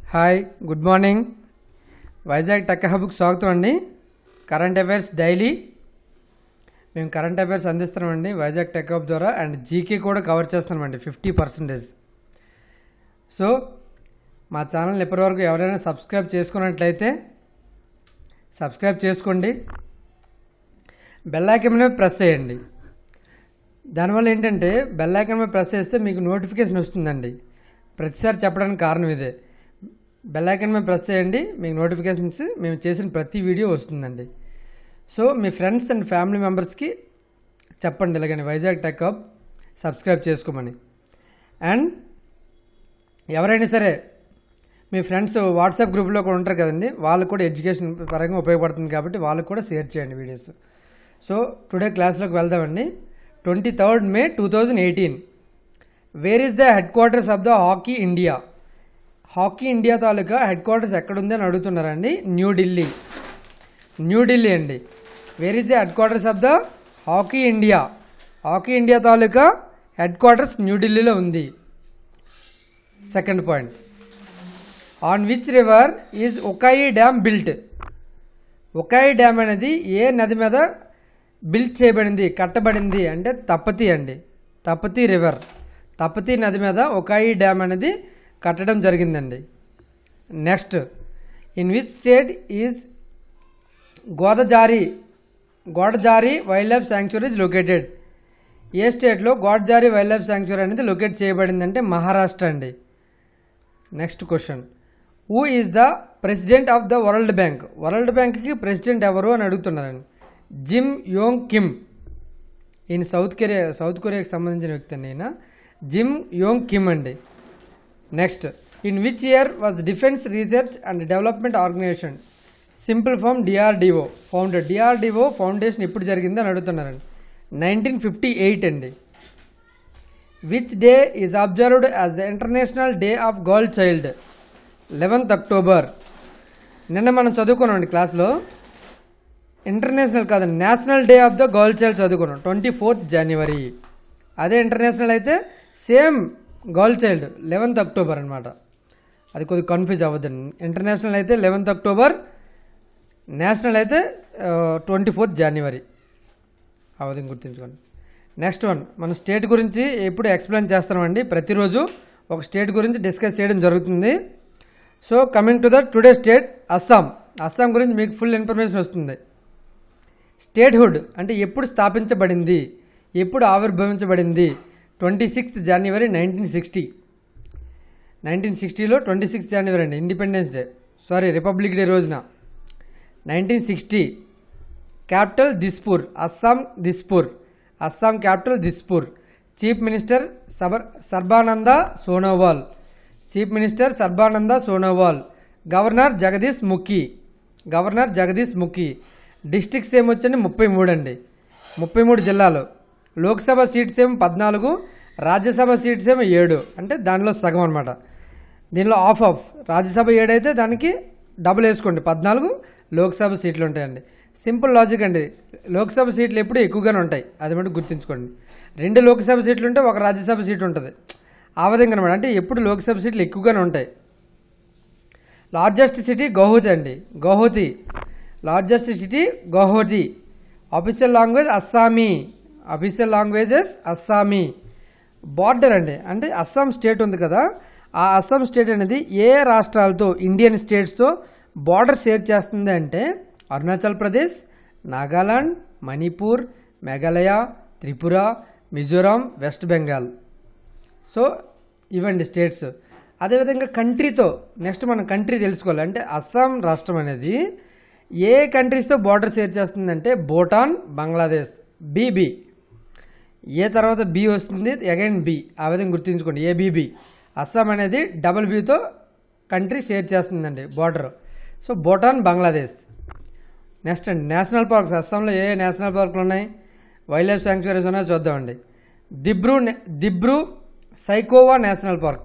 hi good morning Vizag tech హబ్కి స్వాగతం అండి కరెంట్ అఫైర్స్ డైలీ మేము కరెంట్ అఫైర్స్ అందిస్తున్నామండి వైజాగ్ టెక్ హబ్ ద్వారా అండ్ జీకే కూడా కవర్ చేస్తున్నామండి ఫిఫ్టీ పర్సెంటేజ్ సో మా ఛానల్ ఇప్పటివరకు ఎవరైనా సబ్స్క్రైబ్ చేసుకున్నట్లయితే సబ్స్క్రైబ్ చేసుకోండి బెల్ ఐకాన్ మీద ప్రెస్ చేయండి దానివల్ల ఏంటంటే బెల్ ఐకాన్ మీద ప్రెస్ చేస్తే మీకు నోటిఫికేషన్ వస్తుందండి ప్రతిసారి చెప్పడానికి కారణం ఇదే బెల్ ఐకాన్ మీద ప్రెస్ చేయండి మీకు నోటిఫికేషన్స్ మేము చేసిన ప్రతి వీడియో వస్తుందండి సో మీ ఫ్రెండ్స్ అండ్ ఫ్యామిలీ మెంబర్స్కి చెప్పండి ఇలాగని వైజాగ్ టెక్ హబ్ సబ్స్క్రైబ్ చేసుకోమని అండ్ ఎవరైనా సరే మీ ఫ్రెండ్స్ వాట్సాప్ గ్రూప్లో కూడా ఉంటారు కదండి వాళ్ళకు కూడా ఎడ్యుకేషన్ పరంగా ఉపయోగపడుతుంది కాబట్టి వాళ్ళకు కూడా షేర్ చేయండి వీడియోస్ సో టుడే క్లాస్లోకి వెళ్దామండి twenty third May two thousand eighteen where is the headquarters of the hockey India hockey India తాలూకా హెడ్ క్వార్టర్స్ ఎక్కడుంది అని అడుగుతున్నారండి న్యూఢిల్లీ న్యూఢిల్లీ అండి where is the headquarters of the hockey India hockey India తాలూకా headquarters న్యూఢిల్లీలో ఉంది second point on which river is Ukai dam built Ukai dam అనేది ఏ నది మీద బిల్ట్ చేయబడింది కట్టబడింది అంటే తపతి అండి తపతి రివర్ తపతి నది మీద ఒకాయి డ్యామ్ అనేది కట్టడం జరిగిందండి next in which state is Godajari Godajari wildlife sanctuaries located ఏ స్టేట్లో గోడజారి వైల్డ్ లైఫ్ శాంక్చురీ అనేది లొకేట్ చేయబడిందంటే మహారాష్ట్ర అండి next question who is the president of the world bank world బ్యాంక్కి ప్రెసిడెంట్ ఎవరు అని అడుగుతున్నారండి జిమ్ యోంగ్ కిమ్ ఈయన సౌత్ కొరియా సౌత్ కొరియాకి సంబంధించిన వ్యక్తి అండి ఈయన జిమ్ యోంగ్ కిమ్ అండి next in which year was defence research and development organisation simple form DRDO founded DRDO foundation ఎప్పుడు జరిగింది అని అడుగుతున్నారండి నైన్టీన్ ఫిఫ్టీ ఎయిట్ అండి which day is observed as the international day of girl child eleventh October నిన్న మనం చదువుకున్నాం క్లాస్లో international కాదండి national day of the girl child చదువుకున్నాం ట్వంటీ ఫోర్త్ జనవరి అదే ఇంటర్నేషనల్ అయితే same girl child eleventh October అనమాట అది కొద్దిగా కన్ఫ్యూజ్ అవ్వద్దండి ఇంటర్నేషనల్ అయితే లెవెన్త్ అక్టోబర్ నేషనల్ అయితే ట్వంటీ ఫోర్త్ జనవరి అవధం గుర్తుంచుకోండి నెక్స్ట్ వన్ మన స్టేట్ గురించి ఎప్పుడు ఎక్స్ప్లెయిన్ చేస్తామండి ప్రతిరోజు ఒక స్టేట్ గురించి డిస్కస్ చేయడం జరుగుతుంది so coming to the today state Assam Assam గురించి మీకు ఫుల్ ఇన్ఫర్మేషన్ వస్తుంది స్టేట్హుడ్ అంటే ఎప్పుడు స్థాపించబడింది ఎప్పుడు ఆవిర్భవించబడింది ట్వంటీ సిక్స్త్ జనవరి నైన్టీన్ సిక్స్టీ నైన్టీన్ సిక్స్టీలో ట్వంటీ సిక్స్త్ జనవరి అండి independence day sorry republic day రోజున nineteen sixty capital Dispur Assam Dispur Assam capital Dispur chief minister సబర్ Sarbananda Sonowal chief minister Sarbananda Sonowal governor Jagdish Mukhi governor Jagdish Mukhi districts ఏమొచ్చండి ముప్పై మూడు అండి ముప్పై మూడు జిల్లాలు లోక్సభ సీట్స్ ఏమో పద్నాలుగు రాజ్యసభ సీట్స్ ఏమో ఏడు అంటే దానిలో సగం అనమాట దీనిలో ఆఫ్ ఆఫ్ రాజ్యసభ ఏడు అయితే దానికి డబుల్ వేసుకోండి పద్నాలుగు లోక్సభ సీట్లు ఉంటాయండి సింపుల్ లాజిక్ అండి లోక్సభ సీట్లు ఎప్పుడు ఎక్కువగానే ఉంటాయి అది మటు గుర్తుంచుకోండి రెండు లోక్సభ సీట్లు ఉంటే ఒక రాజ్యసభ సీట్ ఉంటుంది ఆ విధంగా అనమాట అంటే ఎప్పుడు లోక్సభ సీట్లు ఎక్కువగానే ఉంటాయి లార్జెస్ట్ సిటీ గౌహతి అండి Guwahati largest city Guwahati official language Assamese official languages Assamese border అండి అంటే అస్సాం స్టేట్ ఉంది కదా ఆ అస్సాం స్టేట్ అనేది ఏ రాష్ట్రాలతో ఇండియన్ స్టేట్స్తో బార్డర్ షేర్ చేస్తుంది అంటే అరుణాచల్ ప్రదేశ్ నాగాలాండ్ మణిపూర్ మేఘాలయ త్రిపుర మిజోరాం వెస్ట్ బెంగాల్ సో ఇవండి స్టేట్స్ అదేవిధంగా కంట్రీతో నెక్స్ట్ మనం కంట్రీ తెలుసుకోవాలి అంటే అస్సాం రాష్ట్రం అనేది ఏ కంట్రీస్తో బార్డర్ షేర్ చేస్తుందంటే భూటాన్ బంగ్లాదేశ్ బీబీ ఏ తర్వాత బి వస్తుంది అగైన్ బి ఆ విధంగా గుర్తుంచుకోండి ఏబీబీ అస్సాం అనేది డబుల్ బీతో కంట్రీ షేర్ చేస్తుందండి border so Bhutan Bangladesh next అండి నేషనల్ పార్క్స్ అస్సాంలో ఏ నేషనల్ పార్కులు ఉన్నాయి వైల్డ్ లైఫ్ శాంక్చురీస్ ఉన్నాయో చూద్దామండి దిబ్రూ దిబ్రూ సైకోవా నేషనల్ పార్క్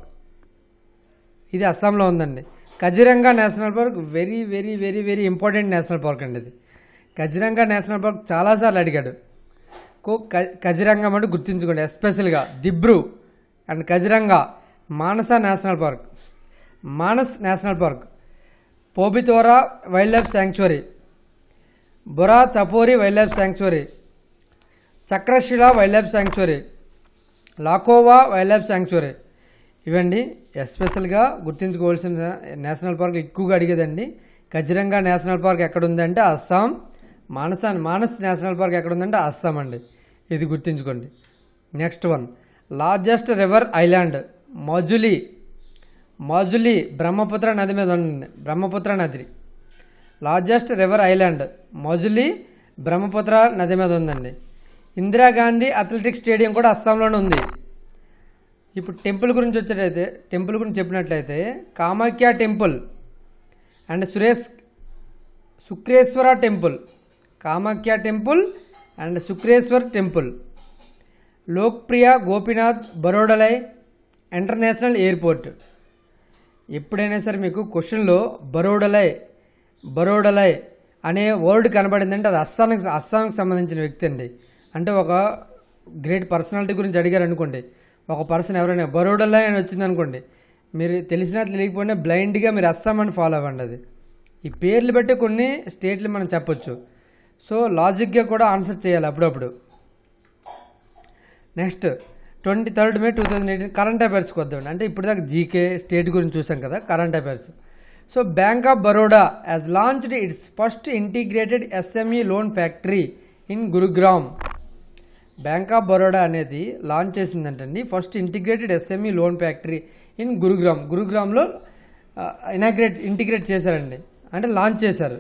ఇది అస్సాంలో ఉందండి Kaziranga national park very very very very important national park అండి ఇది కజిరంగా నేషనల్ పార్క్ చాలాసార్లు అడిగాడు కో క- కజిరంగం అంటే గుర్తుంచుకోండి ఎస్పెషల్గా Dibru and Kaziranga Manas national park Manas national park Pobitora wildlife sanctuary Bora Chapori wildlife sanctuary Chakrashila wildlife sanctuary Laokhowa wildlife sanctuary ఇవండి ఎస్పెషల్గా గుర్తుంచుకోవాల్సిన నేషనల్ పార్క్ ఎక్కువగా అడిగేదండి కజిరంగా నేషనల్ పార్క్ ఎక్కడ ఉందంటే అస్సాం మానస మానస్ నేషనల్ పార్క్ ఎక్కడ ఉందంటే అస్సాం అండి ఇది గుర్తుంచుకోండి next one largest river island Majuli Majuli Brahmaputra నది మీద ఉంది బ్రహ్మపుత్ర నది largest river island Majuli Brahmaputra నది మీద ఉందండి ఇందిరాగాంధీ అథ్లెటిక్స్ స్టేడియం కూడా అస్సాంలోనే ఉంది ఇప్పుడు టెంపుల్ గురించి వచ్చేటైతే టెంపుల్ గురించి చెప్పినట్లయితే Kamakhya temple and Suresh Shukreswara temple Kamakhya temple and Shukreswar temple Lokpriya Gopinath Bordoloi international airport ఎప్పుడైనా సరే మీకు క్వశ్చన్లో బరోడలై బరోడలై అనే వర్డ్ కనబడిందంటే అది అస్సాంకి అస్సాంకి సంబంధించిన వ్యక్తి అండి అంటే ఒక గ్రేట్ పర్సనాలిటీ గురించి అడిగారు అనుకోండి ఒక పర్సన్ ఎవరైనా బరోడలై అని వచ్చింది అనుకోండి మీరు తెలిసినా తెలియకపోయినా బ్లైండ్గా మీరు అస్సాం అని ఫాలో అవ్వండి అది ఈ పేర్లు బట్టి కొన్ని స్టేట్లు మనం చెప్పొచ్చు సో లాజిక్గా కూడా ఆన్సర్ చేయాలి అప్పుడప్పుడు next twenty third May two thousand eighteen current అఫైర్స్కి వద్దాం అంటే ఇప్పుడు దాకా జీకే స్టేట్ గురించి చూసాం కదా current affairs so bank of Baroda has launched its first integrated SME loan factory in Gurugram bank of Baroda అనేది లాంచ్ చేసిందంటండి first integrated SME loan factory in Gurugram గురుగ్రామ్లో ఇనాగ్రేట్ ఇంటిగ్రేట్ చేశారండి అంటే లాంచ్ చేశారు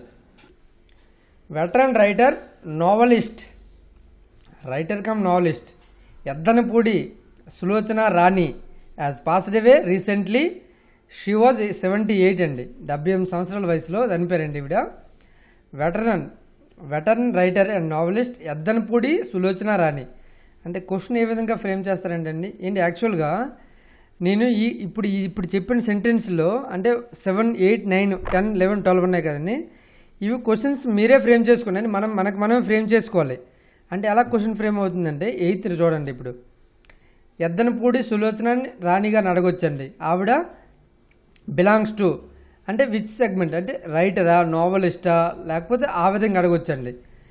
veteran writer novelist writer cum novelist Yeddanapudi Sulochana Rani has passed away recently she was seventy eight అండి డెబ్బై ఎనిమిది సంవత్సరాల వయసులో చనిపోయారండి ఈవిడ veteran veteran writer and novelist Yeddanapudi Sulochana Rani అంటే క్వశ్చన్ ఏ విధంగా ఫ్రేమ్ చేస్తారంటే అండి ఏంటి యాక్చువల్గా నేను ఈ ఇప్పుడు ఈ ఇప్పుడు చెప్పిన సెంటెన్స్లో అంటే seven eight nine ten eleven twelve ఉన్నాయి కదండి ఇవి క్వశ్చన్స్ మీరే ఫ్రేమ్ చేసుకోండి మనం మనకు మనమే ఫ్రేమ్ చేసుకోవాలి అంటే ఎలా క్వశ్చన్ ఫ్రేమ్ అవుతుందంటే ఎయిత్ చూడండి ఇప్పుడు ఎద్దనపూడి సులోచన రాణిగా అడగొచ్చండి ఆవిడ బిలాంగ్స్ టు అంటే విచ్ సెగ్మెంట్ అంటే రైటరా నావలిస్టా లేకపోతే ఆ విధంగా అడగొచ్చండి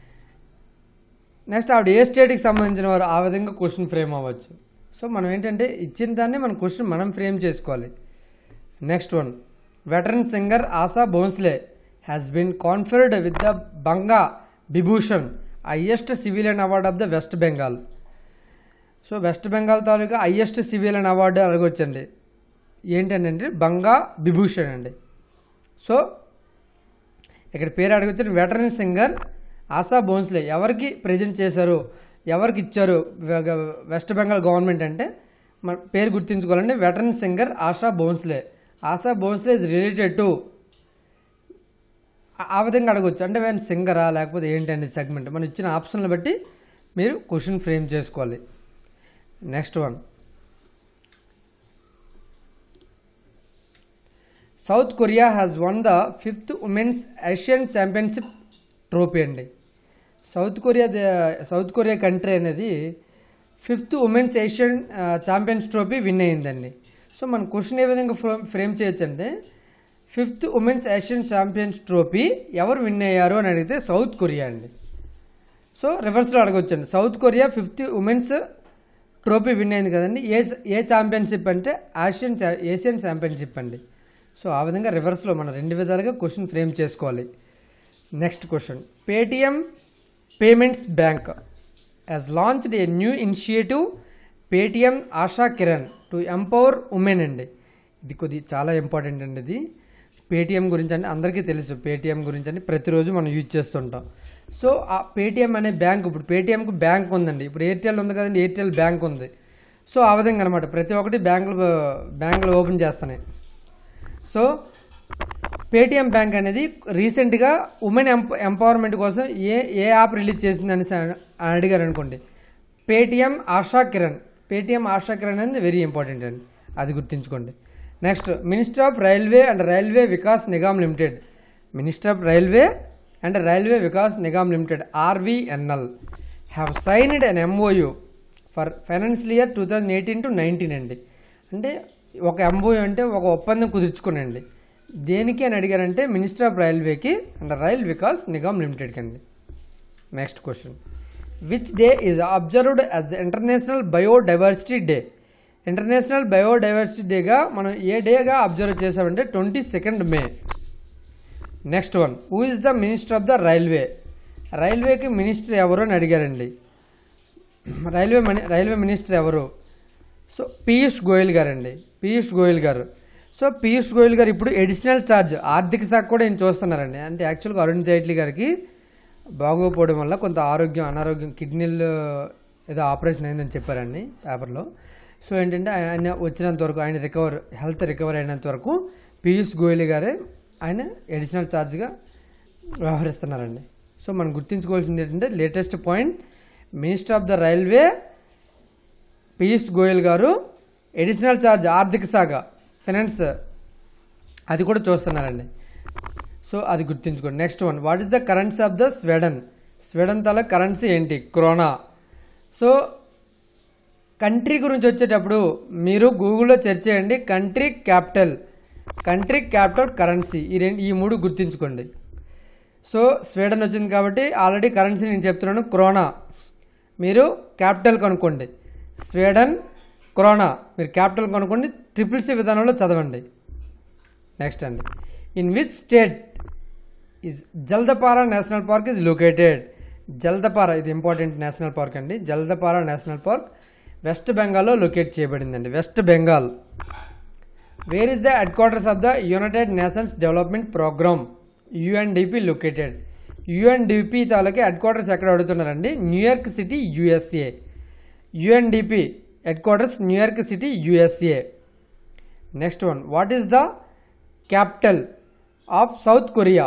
నెక్స్ట్ ఆవిడ ఏ స్టేట్కి సంబంధించిన వారు ఆ విధంగా క్వశ్చన్ ఫ్రేమ్ అవ్వచ్చు సో మనం ఏంటంటే ఇచ్చిన దాన్ని మన క్వశ్చన్ మనం ఫ్రేమ్ చేసుకోవాలి next one veteran singer Asha Bhosle has been conferred with the Banga Bibhushan highest civilian award of the West Bengal so West Bengal తాలూకా హైయెస్ట్ సివిలియన్ అవార్డు అడగొచ్చండి ఏంటంటే బంగా బిభూషణ్ అండి సో ఇక్కడ పేరు అడగొచ్చిన వెటరన్ సింగర్ ఆశా భోన్స్లే ఎవరికి ప్రజెంట్ చేశారు ఎవరికి ఇచ్చారు వె- వెస్ట్ బెంగాల్ గవర్నమెంట్ అంటే మన పేరు గుర్తుంచుకోవాలంటే veteran singer Asha Bhosle Asha Bhosle is related to ఆ విధంగా అడగొచ్చు అంటే వేన్ సింగరా లేకపోతే ఏంటండి సెగ్మెంట్ మనం ఇచ్చిన ఆప్షన్లు బట్టి మీరు క్వశ్చన్ ఫ్రేమ్ చేసుకోవాలి next one South Korea has won the fifth women's Asian championship trophy అండి South Korea the- South Korea country అనేది fifth women's Asian champions trophy win అయిందండి సో మన క్వశ్చన్ ఏ విధంగా ఫ్రేమ్ ఫ్రేమ్ చేయొచ్చు అంటే fifth women's Asian champions trophy ఎవరు win అయ్యారు అని అడిగితే సౌత్ కొరియా అండి సో రివర్స్లో అడగొచ్చండి South Korea fifth women's trophy win అయింది కదండి ఏ ఏ ఛాంపియన్షిప్ అంటే ఆసియన్ చా- ఏషియన్ ఛాంపియన్షిప్ అండి సో ఆ విధంగా రివర్స్లో మనం రెండు విధాలుగా క్వశ్చన్ ఫ్రేమ్ చేసుకోవాలి next question Paytm payments bank has launched a new initiative Paytm Asha Kiran to empower women అండి ఇది కొద్ది చాలా ఇంపార్టెంట్ అండి ఇది పేటిఎం గురించి అంటే అందరికీ తెలుసు పేటిఎం గురించి అని ప్రతిరోజు మనం యూజ్ చేస్తుంటాం సో ఆ పేటిఎం అనే బ్యాంక్ ఇప్పుడు పేటిఎంకు బ్యాంక్ ఉందండి ఇప్పుడు ఎయిర్టెల్ ఉంది కదండి ఎయిర్టెల్ బ్యాంక్ ఉంది సో ఆ విధంగా అనమాట ప్రతి ఒక్కటి బ్యాంకులు బ్యాంకులు ఓపెన్ చేస్తున్నాయి సో పేటిఎం బ్యాంక్ అనేది రీసెంట్గా ఉమెన్ ఎంప ఎంపవర్మెంట్ కోసం ఏ ఏ యాప్ రిలీజ్ చేసిందని స- అని అడిగారు అనుకోండి పేటిఎం ఆశా కిరణ్ పేటిఎం ఆశా కిరణ్ అనేది వెరీ ఇంపార్టెంట్ అండి అది గుర్తుంచుకోండి next minister of railway and railway Vikas Nigam limited minister of railway and railway Vikas Nigam limited RVNL have signed an MoU for financial year two thousand eighteen to nineteen అండి అంటే ఒక ఎంఓయూ అంటే ఒక ఒప్పందం కుదుర్చుకునండి దేనికి అని అడిగారంటే మినిస్టర్ ఆఫ్ రైల్వేకి అండ్ రైల్ వికాస్ నిగమ్ లిమిటెడ్కి అండి next question which day is observed as the international biodiversity day international biodiversity డేగా మనం ఏ డేగా అబ్జర్వ్ చేసామంటే twenty second May next one who is the minister of the railway రైల్వేకి మినిస్టర్ ఎవరు అని అడిగారండి రైల్వే మని రైల్వే మినిస్టర్ ఎవరు సో పీయూష్ గోయల్ గారు అండి పీయూష్ గోయల్ గారు సో పీయూష్ గోయల్ గారు ఇప్పుడు ఎడిషనల్ ఛార్జ్ ఆర్థిక శాఖ కూడా ఏం చూస్తున్నారండి అంటే యాక్చువల్గా అరుణ్ జైట్లీ గారికి బాగోకపోవడం వల్ల కొంత ఆరోగ్యం అనారోగ్యం కిడ్నీలు ఏదో ఆపరేషన్ అయిందని చెప్పారండి పేపర్లో సో ఏంటంటే ఆయన వచ్చినంత వరకు ఆయన రికవర్ హెల్త్ రికవర్ అయినంత వరకు పీయూష్ గోయల్ గారే ఆయన ఎడిషనల్ ఛార్జ్గా వ్యవహరిస్తున్నారండి సో మనం గుర్తుంచుకోవాల్సింది ఏంటంటే latest point minister of the railway Piyush Goyal garu additional charge ఆర్థిక శాఖ ఫైనాన్స్ అది కూడా చూస్తున్నారండి సో అది గుర్తుంచుకోండి next one what is the currency of the Sweden Sweden తల కరెన్సీ ఏంటి క్రోనా సో కంట్రీ గురించి వచ్చేటప్పుడు మీరు గూగుల్లో సెర్చ్ చేయండి country capital country capital currency ఈ రెండు ఈ మూడు గుర్తుంచుకోండి సో స్వీడన్ వచ్చింది కాబట్టి ఆల్రెడీ కరెన్సీ నేను చెప్తున్నాను క్రోనా మీరు క్యాపిటల్ కనుక్కోండి స్వీడన్ క్రోనా మీరు క్యాపిటల్ కనుక్కోండి ట్రిపుల్ సి విధానంలో చదవండి నెక్స్ట్ అండి in which state is Jaldapara national park is located Jaldapara ఇది ఇంపార్టెంట్ నేషనల్ పార్క్ అండి జల్దపారా నేషనల్ పార్క్ వెస్ట్ బెంగాల్లో లొకేట్ చేయబడిందండి West Bengal where is the headquarters of the United Nations development programme UNDP located UNDP తాలూకి headquarters ఎక్కడ అడుగుతున్నారండి New York city USA UNDP headquarters New York city USA next one what is the capital of South Korea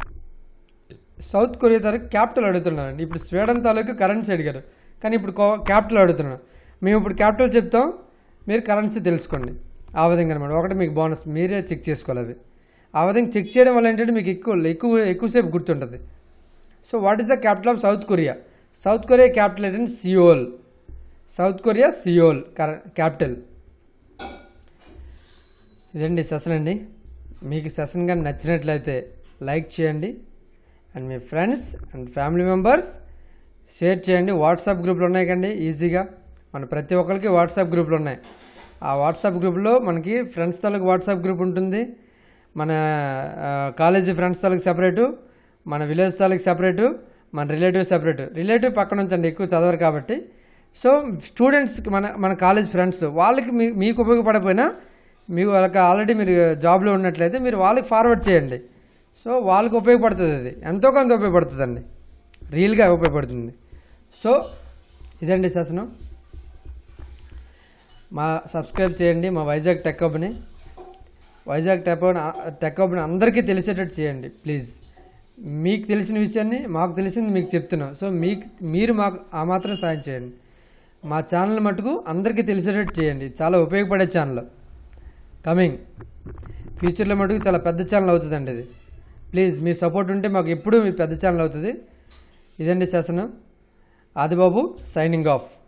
South Korea తాలూకు capital అడుగుతున్నారండి ఇప్పుడు Sweden తాలూకు currency అడిగారు కానీ ఇప్పుడు క్యాపిటల్ అడుగుతున్నాను మేము ఇప్పుడు క్యాపిటల్ చెప్తాం మీరు కరెన్సీ తెలుసుకోండి ఆ విధంగా అనమాట ఒకటి మీకు బోనస్ మీరే చెక్ చేసుకోవాలి అది ఆ విధంగా చెక్ చేయడం వల్ల ఏంటంటే మీకు ఎక్కువ ఎక్కువ ఎక్కువసేపు గుర్తుంటుంది so what is the capital of South Korea South Korea capital ఏంటంటే Seoul South Korea Seoul capital ఇదండి సెషన్ అండి మీకు సెషన్ కానీ నచ్చినట్లయితే లైక్ చేయండి అండ్ మీ friends and family members share చేయండి వాట్సాప్ గ్రూపులు ఉన్నాయి కండి ఈజీగా మన ప్రతి ఒక్కరికి వాట్సాప్ గ్రూపులు ఉన్నాయి ఆ వాట్సాప్ గ్రూప్లో మనకి ఫ్రెండ్స్ తాలూకు వాట్సాప్ గ్రూప్ ఉంటుంది మన ఆ, కాలేజీ ఫ్రెండ్స్ తాలూకు సెపరేటు మన విలేజ్ తాలూకు సెపరేటు మన రిలేటివ్ సెపరేటు రిలేటివ్ పక్కన ఉంచండి ఎక్కువ చదవరు కాబట్టి సో స్టూడెంట్స్కి మన మన కాలేజ్ ఫ్రెండ్స్ వాళ్ళకి మీ మీకు ఉపయోగపడకపోయినా మీకు వాళ్ళకి ఆల్రెడీ మీరు జాబ్లో ఉన్నట్లయితే మీరు వాళ్ళకి ఫార్వర్డ్ చేయండి సో వాళ్ళకి ఉపయోగపడుతుంది అది ఎంతో కొంత ఉపయోగపడుతుందండి రియల్గా ఉపయోగపడుతుంది సో ఇదండి శాసనం మా సబ్స్క్రైబ్ చేయండి మా వైజాగ్ టెక్ హబ్ని వైజాగ్ టెక్ హబ్ టెక్ హబ్ని అందరికీ తెలిసేటట్టు చేయండి ప్లీజ్ మీకు తెలిసిన విషయాన్ని మాకు తెలిసింది మీకు చెప్తున్నాం సో మీకు మీరు మాకు ఆ మాత్రం సాయం చేయండి మా ఛానల్ మటుకు అందరికీ తెలిసేటట్టు చేయండి చాలా ఉపయోగపడే ఛానల్ కమింగ్ ఫ్యూచర్లో మటుకు చాలా పెద్ద ఛానల్ అవుతుందండి ఇది ప్లీజ్ మీ సపోర్ట్ ఉంటే మాకు ఎప్పుడూ మీ పెద్ద ఛానల్ అవుతుంది ఇదండి శాసనం ఆదిబాబు సైనింగ్ ఆఫ్